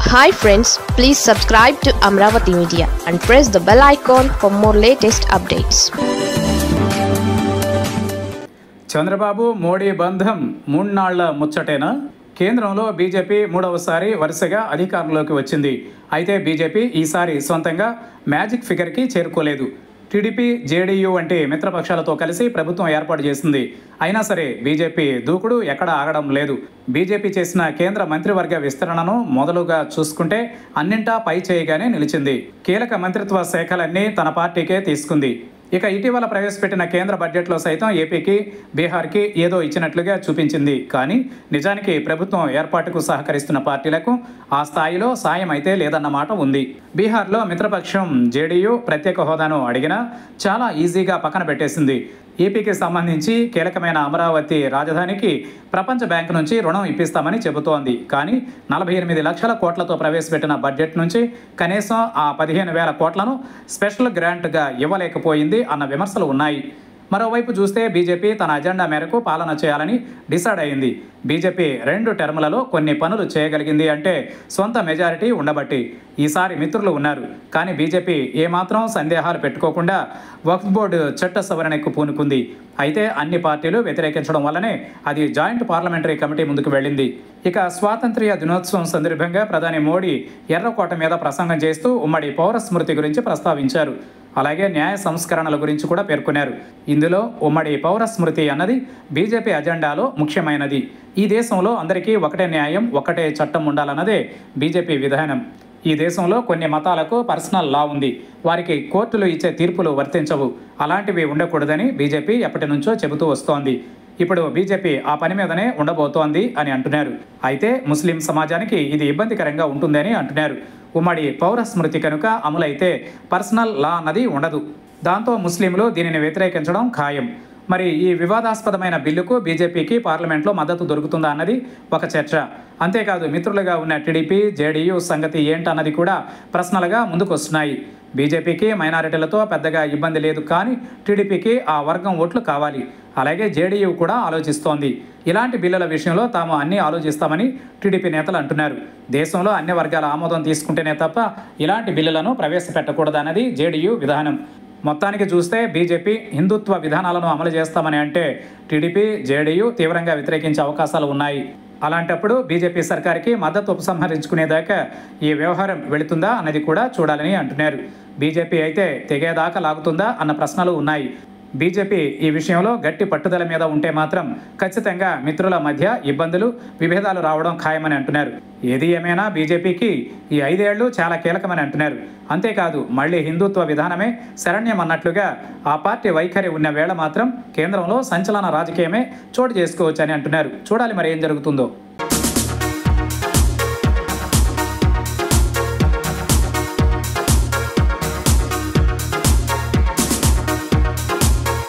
hi friends please subscribe to Amaravati media and press the bell icon for more latest updates Chandrababu Modi బంధం మూడునాళ్ల ముచ్చటేనా కేంద్రంలో BJP మూడవసారి వరుసగా అధికారంలోకి వచ్చింది అయితే బీజేపీ ఈసారి సొంతంగా మ్యాజిక్ ఫిగర్కి చేరుకోలేదు టీడీపీ జేడీయూ వంటి మిత్రపక్షాలతో కలిసి ప్రభుత్వం ఏర్పాటు చేసింది అయినా సరే బీజేపీ దూకుడు ఎక్కడ ఆగడం లేదు బీజేపీ చేసిన కేంద్ర మంత్రివర్గ విస్తరణను మొదలుగా చూసుకుంటే అన్నింటా పై చేయగానే నిలిచింది కీలక మంత్రిత్వ శాఖలన్నీ తన పార్టీకే తీసుకుంది ఇక ఇటీవల ప్రవేశపెట్టిన కేంద్ర బడ్జెట్లో సైతం ఏపీకి బీహార్కి ఏదో ఇచ్చినట్లుగా చూపించింది కానీ నిజానికి ప్రభుత్వం ఏర్పాటుకు సహకరిస్తున్న పార్టీలకు ఆ స్థాయిలో సాయం అయితే లేదన్నమాట ఉంది బీహార్లో మిత్రపక్షం జేడీయూ ప్రత్యేక హోదాను అడిగినా చాలా ఈజీగా పక్కన పెట్టేసింది ఏపీకి సంబంధించి కీలకమైన అమరావతి రాజధానికి ప్రపంచ బ్యాంకు నుంచి రుణం ఇప్పిస్తామని చెబుతోంది కానీ నలభై ఎనిమిది లక్షల కోట్లతో ప్రవేశపెట్టిన బడ్జెట్ నుంచి కనీసం ఆ పదిహేను వేల కోట్లను స్పెషల్ గ్రాంట్గా ఇవ్వలేకపోయింది అన్న విమర్శలు ఉన్నాయి మరోవైపు చూస్తే బీజేపీ తన అజెండా మేరకు పాలన చేయాలని డిసైడ్ అయింది బీజేపీ రెండు టర్ములలో కొన్ని పనులు చేయగలిగింది అంటే సొంత మెజారిటీ ఉండబట్టి ఈసారి మిత్రులు ఉన్నారు కానీ బీజేపీ ఏమాత్రం సందేహాలు పెట్టుకోకుండా వక్ఫ్ బోర్డు చట్ట సవరణకు పూనుకుంది అయితే అన్ని పార్టీలు వ్యతిరేకించడం వల్లనే అది జాయింట్ పార్లమెంటరీ కమిటీ ముందుకు వెళ్ళింది ఇక స్వాతంత్ర్య దినోత్సవం సందర్భంగా ప్రధాని మోడీ ఎర్రకోట మీద ప్రసంగం చేస్తూ ఉమ్మడి పౌర స్మృతి గురించి ప్రస్తావించారు అలాగే న్యాయ సంస్కరణల గురించి కూడా పేర్కొన్నారు ఇందులో ఉమ్మడి పౌర స్మృతి అన్నది బీజేపీ అజెండాలో ముఖ్యమైనది ఈ దేశంలో అందరికీ ఒకటే న్యాయం ఒకటే చట్టం ఉండాలన్నదే బీజేపీ విధానం ఈ దేశంలో కొన్ని మతాలకు పర్సనల్ లా ఉంది వారికి కోర్టులు ఇచ్చే తీర్పులు వర్తించవు అలాంటివి ఉండకూడదని బీజేపీ ఎప్పటి నుంచో చెబుతూ వస్తోంది ఇప్పుడు బీజేపీ ఆ పని మీదనే ఉండబోతోంది అని అంటున్నారు అయితే ముస్లిం సమాజానికి ఇది ఇబ్బందికరంగా ఉంటుందని అంటున్నారు ఉమ్మడి పౌర స్మృతి కనుక అమలైతే పర్సనల్ లా అన్నది ఉండదు దాంతో ముస్లింలు దీనిని వ్యతిరేకించడం ఖాయం మరి ఈ వివాదాస్పదమైన బిల్లుకు బీజేపీకి పార్లమెంట్లో మద్దతు దొరుకుతుందా అన్నది ఒక చర్చ అంతేకాదు మిత్రులుగా ఉన్న టీడీపీ జేడీయూ సంగతి ఏంటన్నది కూడా ప్రశ్నలుగా ముందుకు వస్తున్నాయి బీజేపీకి మైనారిటీలతో పెద్దగా ఇబ్బంది లేదు కానీ టీడీపీకి ఆ వర్గం ఓట్లు కావాలి అలాగే జేడీయూ కూడా ఆలోచిస్తోంది ఇలాంటి బిల్లుల విషయంలో తాము అన్నీ ఆలోచిస్తామని టీడీపీ నేతలు అంటున్నారు దేశంలో అన్ని వర్గాల ఆమోదం తీసుకుంటేనే తప్ప ఇలాంటి బిల్లులను ప్రవేశపెట్టకూడదన్నది జేడీయూ విధానం మొత్తానికి చూస్తే బీజేపీ హిందుత్వ విధానాలను అమలు చేస్తామని అంటే టీడీపీ జేడీయూ తీవ్రంగా వ్యతిరేకించే అవకాశాలు ఉన్నాయి అలాంటప్పుడు బీజేపీ సర్కార్కి మద్దతు ఉపసంహరించుకునేదాకా ఈ వ్యవహారం వెళుతుందా అన్నది కూడా చూడాలని అంటున్నారు బీజేపీ అయితే తెగేదాకా లాగుతుందా అన్న ప్రశ్నలు ఉన్నాయి బీజేపీ ఈ విషయంలో గట్టి పట్టుదల మీద ఉంటే మాత్రం ఖచ్చితంగా మిత్రుల మధ్య ఇబ్బందులు విభేదాలు రావడం ఖాయమని అంటున్నారు ఏది ఏమైనా బీజేపీకి ఈ ఐదేళ్లు చాలా కీలకమని అంటున్నారు అంతేకాదు మళ్ళీ హిందుత్వ విధానమే శరణ్యం అన్నట్లుగా ఆ పార్టీ వైఖరి ఉన్న వేళ మాత్రం కేంద్రంలో సంచలన రాజకీయమే చోటు చేసుకోవచ్చని అంటున్నారు చూడాలి మరి ఏం జరుగుతుందో